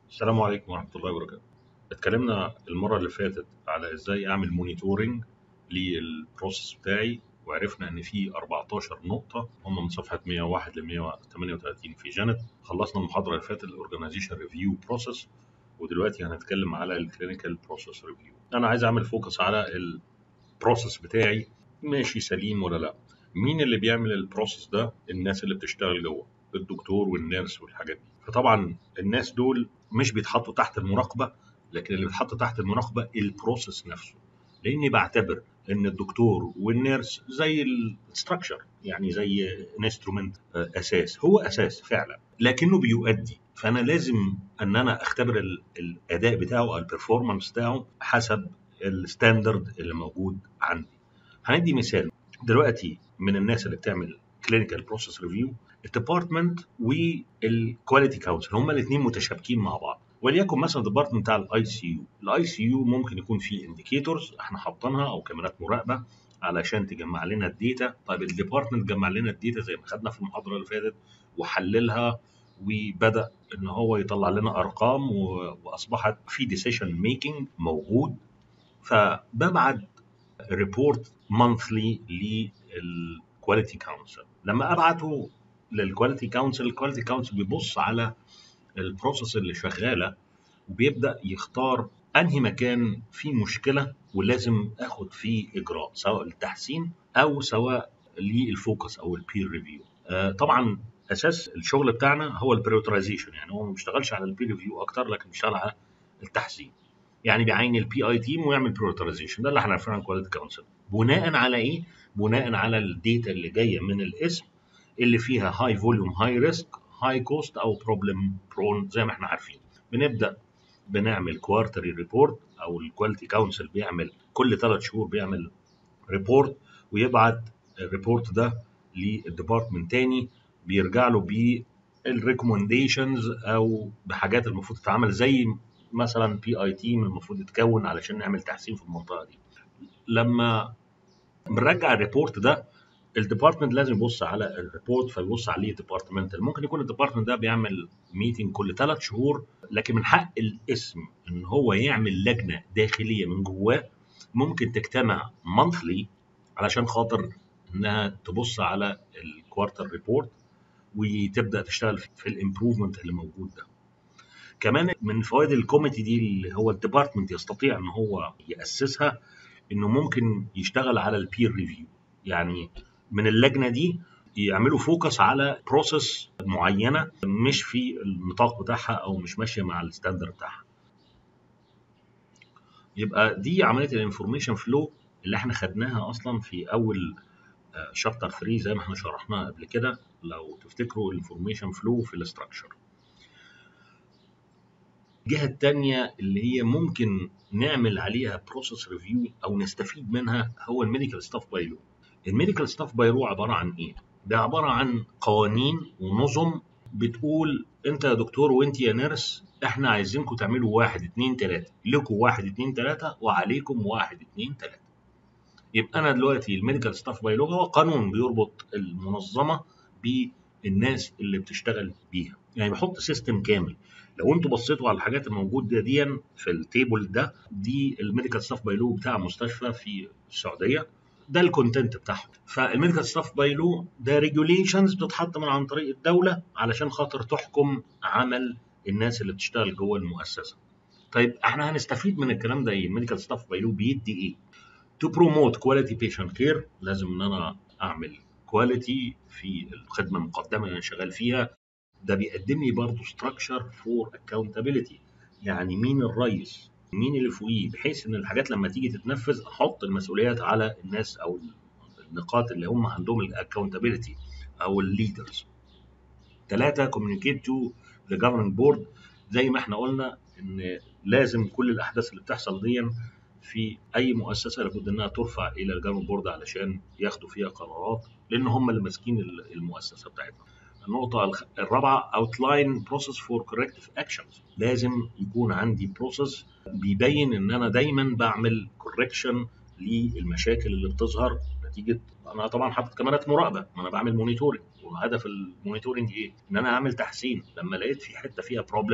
السلام عليكم ورحمة الله وبركاته. اتكلمنا المرة اللي فاتت على ازاي اعمل مونيتورنج للبروسيس بتاعي وعرفنا ان في 14 نقطة هم من صفحة 101 ل 138 في جانت خلصنا المحاضرة اللي فاتت الاورجنايزيشن ريفيو بروسيس ودلوقتي هنتكلم على الكلينيكال بروسيس ريفيو. انا عايز اعمل فوكس على البروسيس بتاعي ماشي سليم ولا لا. مين اللي بيعمل البروسيس ده؟ الناس اللي بتشتغل جوه الدكتور والنيرس والحاجات دي. فطبعا الناس دول مش بيتحطوا تحت المراقبه لكن اللي بيتحط تحت المراقبه البروسيس نفسه لاني بعتبر ان الدكتور والنيرس زي الستراكشر يعني زي انسترومنت اساس هو اساس فعلا لكنه بيؤدي فانا لازم ان انا اختبر الاداء بتاعه او البرفورمانس بتاعه حسب الستاندرد اللي موجود عندي هندي مثال دلوقتي من الناس اللي بتعمل كلينيكال بروسيس ريفيو الديبارتمنت والكواليتي كونسل هما الاثنين متشابكين مع بعض وليكن مثلا الديبارتمنت بتاع الاي سي يو الاي سي يو ممكن يكون فيه انديكيتورز احنا حاطينها او كاميرات مراقبه علشان تجمع لنا الداتا طيب الديبارتمنت جمع لنا الداتا زي ما خدنا في المحاضره اللي فاتت وحللها وبدا ان هو يطلع لنا ارقام واصبحت في ديسيشن ميكنج موجود فببعت ريبورت مانثلي للكواليتي كونسل لما ابعته للكواليتي كونسل الكواليتي كونسل بيبص على البروسيس اللي شغاله وبيبدا يختار انهي مكان فيه مشكله ولازم اخد فيه اجراء سواء للتحسين او سواء للفوكس او البير ريفيو آه طبعا اساس الشغل بتاعنا هو البريورترايزيشن يعني هو ما بيشتغلش على البير ريفيو اكتر لكن بيشتغل على التحسين يعني بيعين البي اي تيم ويعمل بريورترايزيشن ده اللي احنا عارفينه عن الكواليتي كونسل بناء على ايه بناء على الداتا اللي جايه من الاسم اللي فيها هاي فوليوم هاي ريسك هاي كوست او بروبلم برون زي ما احنا عارفين بنبدا بنعمل كوارتري ريبورت او الكواليتي كونسل بيعمل كل ثلاث شهور بيعمل ريبورت ويبعت الريبورت ده للديبارتمنت تاني بيرجع له بالريكومنديشنز او بحاجات المفروض تتعمل زي مثلا بي اي تيم المفروض يتكون علشان نعمل تحسين في المنطقه دي لما بنرجع الريبورت ده الديبارتمنت لازم يبص على الريبورت فيبص عليه ديبارتمنتال ممكن يكون الديبارتمنت ده بيعمل ميتنج كل ثلاث شهور لكن من حق الاسم ان هو يعمل لجنه داخليه من جواه ممكن تجتمع مانثلي علشان خاطر انها تبص على الكوارتر ريبورت وتبدا تشتغل في الامبروفمنت اللي موجود ده كمان من فوائد الكوميتي دي اللي هو الديبارتمنت يستطيع ان هو ياسسها انه ممكن يشتغل على البير ريفيو يعني من اللجنه دي يعملوا فوكس على بروسيس معينه مش في النطاق بتاعها او مش ماشيه مع الستاندرد بتاعها يبقى دي عمليه الانفورميشن فلو اللي احنا خدناها اصلا في اول شابتر 3 زي ما احنا شرحناها قبل كده لو تفتكروا الانفورميشن فلو في الاستراكشر الجهه الثانيه اللي هي ممكن نعمل عليها بروسيس ريفيو او نستفيد منها هو الميديكال ستاف بايلو الميديكال ستاف بايرو عباره عن ايه؟ ده عباره عن قوانين ونظم بتقول انت يا دكتور وانت يا نيرس احنا عايزينكم تعملوا واحد اتنين تلاته لكم واحد اتنين تلاته وعليكم واحد اتنين تلاته يبقى انا دلوقتي الميديكال ستاف بايلو هو قانون بيربط المنظمه بالناس اللي بتشتغل بيها يعني بحط سيستم كامل لو انتوا بصيتوا على الحاجات الموجوده دي في التيبل ده دي الميديكال ستاف بايلو بتاع مستشفى في السعوديه ده الكونتنت بتاعهم فالميديكال ستاف بايلو ده ريجوليشنز بتتحط من عن طريق الدوله علشان خاطر تحكم عمل الناس اللي بتشتغل جوه المؤسسه طيب احنا هنستفيد من الكلام ده ايه الميديكال ستاف بايلو بيدي ايه تو بروموت كواليتي بيشنت كير لازم ان انا اعمل كواليتي في الخدمه المقدمه اللي انا شغال فيها ده بيقدم لي برضه ستراكشر فور اكاونتابيلتي يعني مين الرئيس مين اللي فوقيه بحيث ان الحاجات لما تيجي تتنفذ احط المسؤوليات على الناس او النقاط اللي هم عندهم الاكونتابيلتي او الليدرز ثلاثة كوميونيكيت تو ذا جفرنج بورد زي ما احنا قلنا ان لازم كل الاحداث اللي بتحصل دي في اي مؤسسه لابد انها ترفع الى الجفرنج بورد علشان ياخدوا فيها قرارات لان هم اللي ماسكين المؤسسه بتاعتنا النقطة الرابعة outline process for corrective actions لازم يكون عندي process بيبين ان انا دايما بعمل correction للمشاكل اللي بتظهر نتيجة انا طبعا حاطط كاميرات مراقبة ما انا بعمل مونيتورنج وهدف المونيتورنج ايه؟ ان انا اعمل تحسين لما لقيت في حتة فيها بروبلم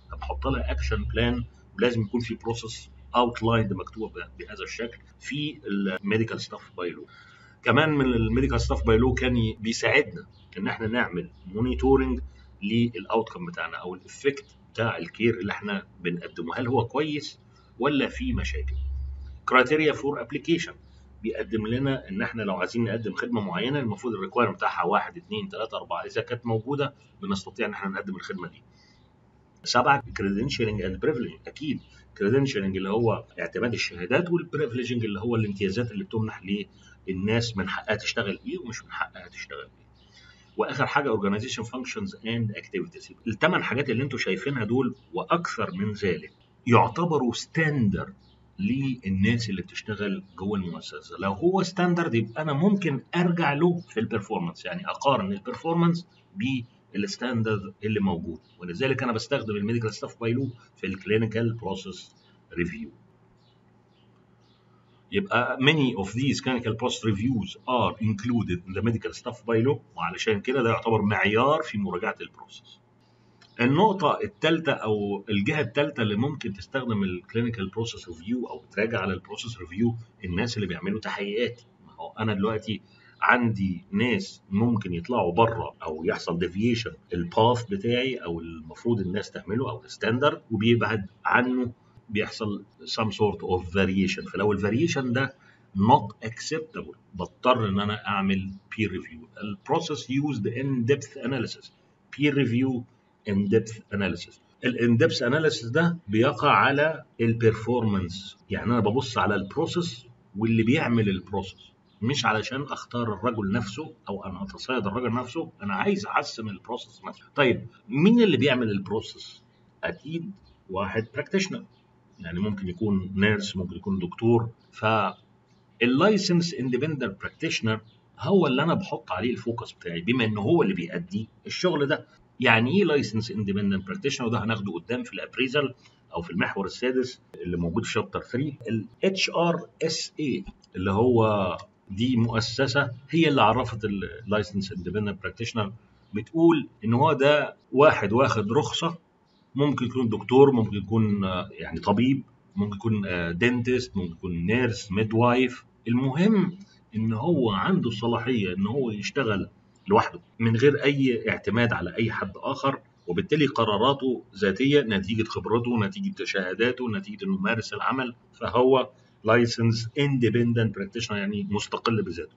بحط لها اكشن بلان ولازم يكون في بروسيس اوتلايند مكتوبه بهذا الشكل في الميديكال ستاف بايلو كمان من الميديكال ستاف بايلو كان بيساعدنا ان احنا نعمل مونيتورنج للاوتكم بتاعنا او الافكت بتاع الكير اللي احنا بنقدمه هل هو كويس ولا في مشاكل كرايتيريا فور ابلكيشن بيقدم لنا ان احنا لو عايزين نقدم خدمه معينه المفروض الريكوايرمنت بتاعها واحد اثنين ثلاثه اربعه اذا كانت موجوده بنستطيع ان احنا نقدم الخدمه دي. سبعه كريدنشالينج اند بريفليجنج اكيد كريدنشالينج اللي هو اعتماد الشهادات والبريفليجنج اللي هو الامتيازات اللي بتمنح للناس من حقها تشتغل ايه ومش من حقها تشتغل ايه. واخر حاجه اورجانيزيشن فانكشنز اند اكتيفيتيز الثمان حاجات اللي انتم شايفينها دول واكثر من ذلك يعتبروا ستاندرد للناس اللي بتشتغل جوه المؤسسه لو هو ستاندرد يبقى انا ممكن ارجع له في البرفورمانس يعني اقارن البرفورمانس بالستاندرد اللي موجود ولذلك انا بستخدم الميديكال ستاف بايلو في الكلينيكال بروسيس ريفيو يبقى many of these clinical process reviews are included in the medical staff bylaw وعلشان كده ده يعتبر معيار في مراجعه البروسيس النقطة الثالثة أو الجهة الثالثة اللي ممكن تستخدم الكلينيكال بروسيس ريفيو أو تراجع على البروسيس ريفيو الناس اللي بيعملوا تحقيقات ما هو أنا دلوقتي عندي ناس ممكن يطلعوا بره او يحصل ديفيشن الباث بتاعي او المفروض الناس تعمله او الستاندرد وبيبعد عنه بيحصل some sort of variation فلو الفاريشن ده not acceptable بضطر ان انا اعمل peer review البروسيس used in depth analysis peer review in depth analysis الان depth analysis ده بيقع على البرفورمانس يعني انا ببص على البروسيس واللي بيعمل البروسيس مش علشان اختار الرجل نفسه او انا اتصيد الرجل نفسه انا عايز احسن البروسيس نفسه طيب مين اللي بيعمل البروسيس اكيد واحد براكتيشنر يعني ممكن يكون نيرس ممكن يكون دكتور ف اللايسنس اندبندنت براكتيشنر هو اللي انا بحط عليه الفوكس بتاعي بما ان هو اللي بيأدي الشغل ده يعني ايه لايسنس اندبندنت براكتيشنر وده هناخده قدام في الابريزل او في المحور السادس اللي موجود في شابتر 3 الاتش ار اس اي اللي هو دي مؤسسه هي اللي عرفت اللايسنس اندبندنت براكتيشنر بتقول ان هو ده واحد واخد رخصه ممكن يكون دكتور ممكن يكون يعني طبيب ممكن يكون دنتست ممكن يكون نيرس ميد وايف المهم ان هو عنده الصلاحيه ان هو يشتغل لوحده من غير اي اعتماد على اي حد اخر وبالتالي قراراته ذاتيه نتيجه خبرته نتيجه شهاداته نتيجه انه مارس العمل فهو لايسنس اندبندنت براكتيشنر يعني مستقل بذاته.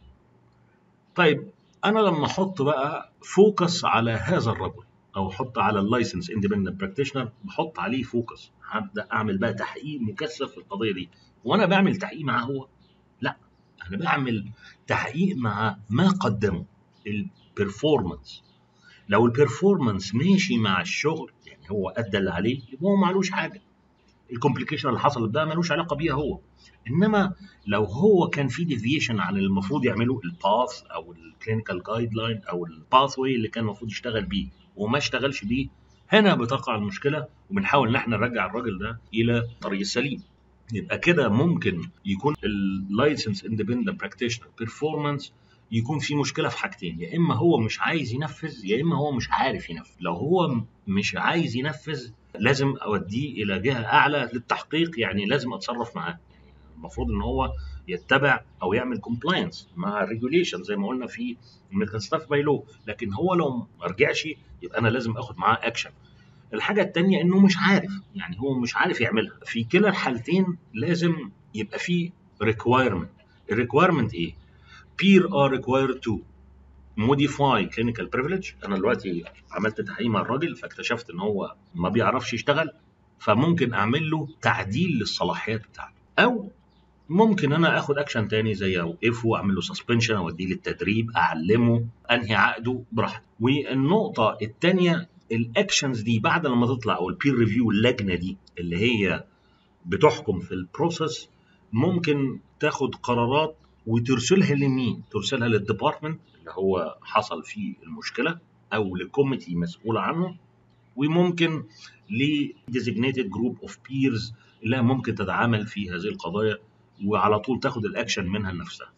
طيب انا لما احط بقى فوكس على هذا الرجل او احط على اللايسنس اندبندنت براكتيشنر بحط عليه فوكس هبدا اعمل بقى تحقيق مكثف في القضيه دي وانا بعمل تحقيق معاه هو لا انا بعمل تحقيق مع ما قدمه البرفورمانس لو البرفورمانس ماشي مع الشغل يعني هو ادى اللي عليه يبقى هو معلوش حاجه الكومبليكيشن اللي حصلت ده ملوش علاقه بيها هو انما لو هو كان في ديفيشن عن اللي المفروض يعمله الباث او الكلينيكال جايد لاين او الباث واي اللي كان المفروض يشتغل بيه وما اشتغلش بيه هنا بتقع المشكله وبنحاول ان احنا نرجع الراجل ده الى الطريق السليم يبقى كده ممكن يكون اللايسنس اندبندنت براكتيشنر بيرفورمانس يكون في مشكله في حاجتين يا اما هو مش عايز ينفذ يا اما هو مش عارف ينفذ لو هو مش عايز ينفذ لازم اوديه الى جهه اعلى للتحقيق يعني لازم اتصرف معاه المفروض ان هو يتبع او يعمل كومبلاينس مع الريجوليشن زي ما قلنا في الميديكال ستاف باي لو لكن هو لو ما رجعش يبقى انا لازم اخد معاه اكشن الحاجه الثانيه انه مش عارف يعني هو مش عارف يعملها في كلا الحالتين لازم يبقى في ريكوايرمنت الريكوايرمنت ايه peer are required to modify clinical privilege انا دلوقتي عملت تحقيق مع الراجل فاكتشفت ان هو ما بيعرفش يشتغل فممكن اعمل له تعديل للصلاحيات بتاعته او ممكن انا اخد اكشن تاني زي اوقفه اعمل له سسبنشن اوديه للتدريب اعلمه انهي عقده براحته والنقطه الثانيه الاكشنز دي بعد لما تطلع او البير ريفيو اللجنه دي اللي هي بتحكم في البروسيس ممكن تاخد قرارات وترسلها لمين؟ ترسلها للديبارتمنت اللي هو حصل فيه المشكله او لكوميتي مسؤول عنه وممكن لديزيجنيتد جروب اوف بيرز اللي ممكن تتعامل في هذه القضايا وعلى طول تاخد الاكشن منها لنفسها.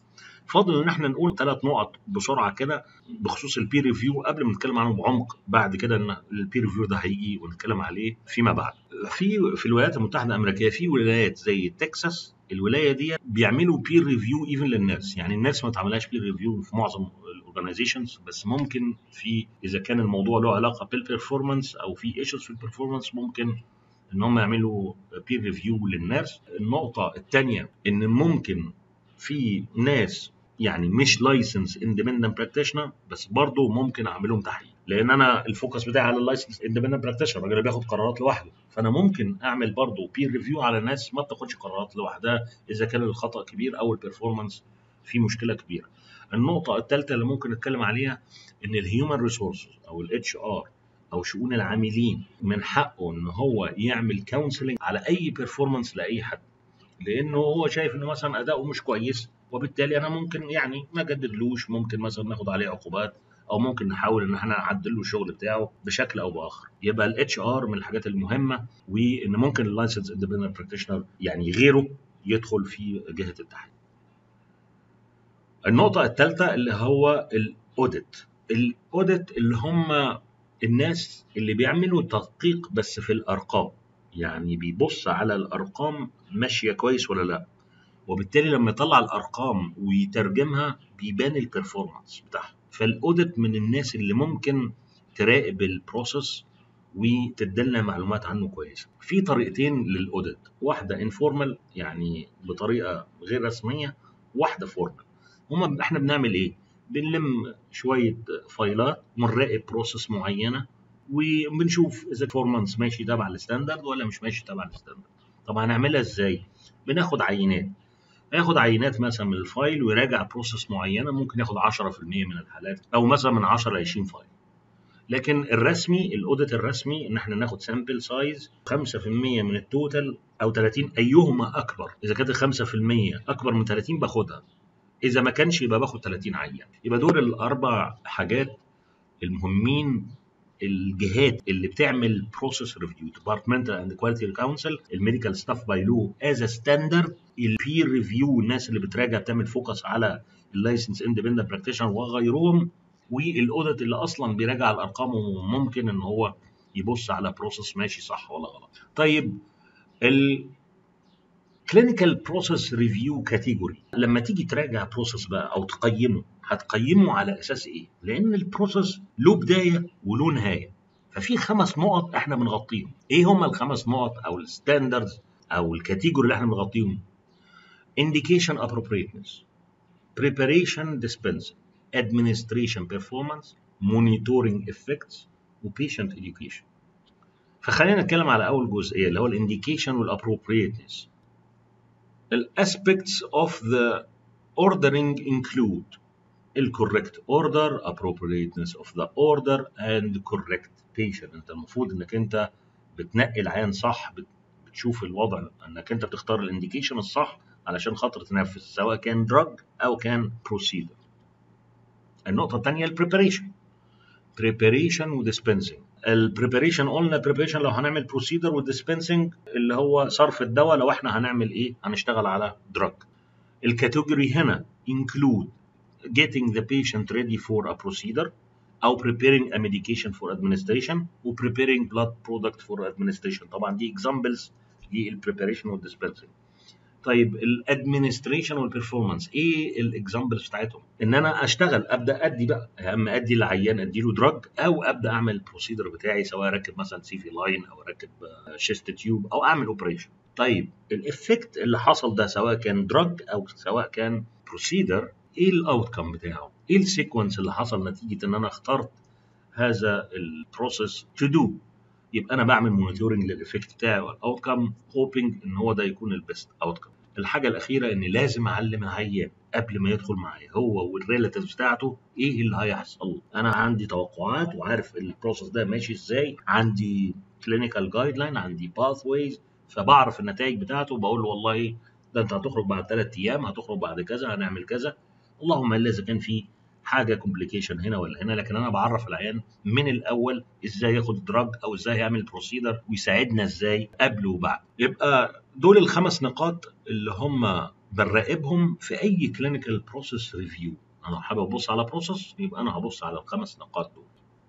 فاضل ان احنا نقول ثلاث نقط بسرعه كده بخصوص البير ريفيو قبل ما نتكلم عنه بعمق بعد كده ان البير ريفيو ده هيجي ونتكلم عليه فيما بعد في في الولايات المتحده الامريكيه في ولايات زي تكساس الولايه دي بيعملوا بير ريفيو ايفن للناس يعني الناس ما تعملهاش بير ريفيو في معظم الاورجنايزيشنز بس ممكن في اذا كان الموضوع له علاقه بالبرفورمانس او في ايشوز في البرفورمانس ممكن ان هم يعملوا بير ريفيو للناس النقطه الثانيه ان ممكن في ناس يعني مش لايسنس اندبندنت براكتيشنر بس برضه ممكن اعمل لهم تحليل لان انا الفوكس بتاعي على اللايسنس اندبندنت براكتيشنر الراجل اللي بياخد قرارات لوحده فانا ممكن اعمل برضه بير ريفيو على ناس ما بتاخدش قرارات لوحدها اذا كان الخطا كبير او البرفورمانس في مشكله كبيره النقطه الثالثه اللي ممكن نتكلم عليها ان الهيومن ريسورسز او الاتش ار او شؤون العاملين من حقه ان هو يعمل كونسلنج على اي بيرفورمانس لاي حد لانه هو شايف انه مثلا اداؤه مش كويس وبالتالي انا ممكن يعني ما اجددلوش ممكن مثلا ناخد عليه عقوبات او ممكن نحاول ان احنا نعدل له الشغل بتاعه بشكل او باخر يبقى الاتش ار من الحاجات المهمه وان ممكن اللايسنس اندبندنت براكتيشنر يعني غيره يدخل في جهه التحليل النقطه الثالثه اللي هو الاوديت الاوديت اللي هم الناس اللي بيعملوا تدقيق بس في الارقام يعني بيبص على الارقام ماشيه كويس ولا لا وبالتالي لما يطلع الارقام ويترجمها بيبان البرفورمانس بتاعها فالاوديت من الناس اللي ممكن تراقب البروسيس وتدلنا معلومات عنه كويسه في طريقتين للاوديت واحده انفورمال يعني بطريقه غير رسميه واحده فورمال هما احنا بنعمل ايه بنلم شويه فايلات ونراقب بروسيس معينه وبنشوف اذا البرفورمانس ماشي تبع الستاندرد ولا مش ماشي تبع الستاندرد طب هنعملها ازاي بناخد عينات ياخد عينات مثلا من الفايل ويراجع بروسيس معينه ممكن ياخد 10% من الحالات او مثلا من 10 ل 20 فايل لكن الرسمي الاوديت الرسمي ان احنا ناخد سامبل سايز 5% من التوتال او 30 ايهما اكبر اذا كانت ال 5% اكبر من 30 باخدها اذا ما كانش يبقى باخد 30 عينه يبقى دول الاربع حاجات المهمين الجهات اللي بتعمل بروسيس ريفيو ديبارتمنتال اند كواليتي كونسل الميديكال ستاف باي لو از ستاندرد البير ريفيو الناس اللي بتراجع بتعمل فوكس على اللايسنس اندبندنت براكتيشنر وغيرهم والاوديت اللي اصلا بيراجع الارقام وممكن ان هو يبص على بروسيس ماشي صح ولا غلط طيب ال كلينيكال بروسيس ريفيو كاتيجوري لما تيجي تراجع بروسيس بقى او تقيمه هتقيمه على اساس ايه؟ لان البروسيس له بدايه وله نهايه ففي خمس نقط احنا بنغطيهم ايه هم الخمس نقط او الستاندردز او الكاتيجوري اللي احنا بنغطيهم indication appropriateness preparation dispensing administration performance monitoring effects وpatient education فخلينا نتكلم على اول جزئيه اللي هو الانديكيشن والappropriateness aspects of the ordering include the correct order, appropriateness of the order, and correct patient. انت المفروض انك انت بتنقي العيان صح بتشوف الوضع انك انت بتختار الانديكيشن الصح علشان خاطر تنفذ سواء كان دراج او كان بروسيدر. النقطة الثانية البريباريشن. preparation وديسبنسنج. البريباريشن قلنا preparation لو هنعمل بروسيدر والديسبنسنج اللي هو صرف الدواء لو احنا هنعمل ايه؟ هنشتغل على دراج. الكاتيجوري هنا include getting the patient ready for a procedure أو preparing a medication for administration و preparing blood product for administration طبعا دي examples للpreparation والdispensing طيب الادمنستريشن والبرفورمانس ايه الاكزامبلز بتاعتهم؟ ان انا اشتغل ابدا ادي بقى يا اما ادي العيان ادي له دراج او ابدا اعمل البروسيدر بتاعي سواء اركب مثلا سي في لاين او اركب شيست تيوب او اعمل اوبريشن. طيب الافكت اللي حصل ده سواء كان دراج او سواء كان بروسيدر ايه الاوتكم بتاعه؟ ايه السيكونس اللي حصل نتيجه ان انا اخترت هذا البروسيس تو دو يبقى انا بعمل مونيتورنج للايفكت بتاعي والاوتكم هوبينج ان هو ده يكون البيست اوتكم الحاجه الاخيره ان لازم اعلم العيان قبل ما يدخل معايا هو والريلاتيفز بتاعته ايه اللي هيحصل انا عندي توقعات وعارف البروسيس ده ماشي ازاي عندي كلينيكال جايد لاين عندي باث ويز فبعرف النتائج بتاعته وبقول له والله ده انت هتخرج بعد ثلاث ايام هتخرج بعد كذا هنعمل كذا اللهم الا اذا كان في حاجه كومبليكيشن هنا ولا هنا لكن انا بعرف العيان من الاول ازاي ياخد دراج او ازاي يعمل بروسيدر ويساعدنا ازاي قبل وبعد يبقى دول الخمس نقاط اللي هم بنراقبهم في اي كلينيكال بروسيس ريفيو انا حابب ابص على بروسيس يبقى انا هبص على الخمس نقاط دول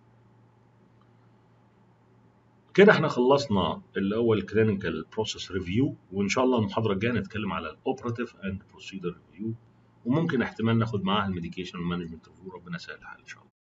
كده احنا خلصنا اللي هو الكلينيكال بروسيس ريفيو وان شاء الله المحاضره الجايه نتكلم على الاوبراتيف اند بروسيدر ريفيو وممكن احتمال ناخد معاها الميديكيشن مانجمنت ريفيو ربنا يسهل الحال ان شاء الله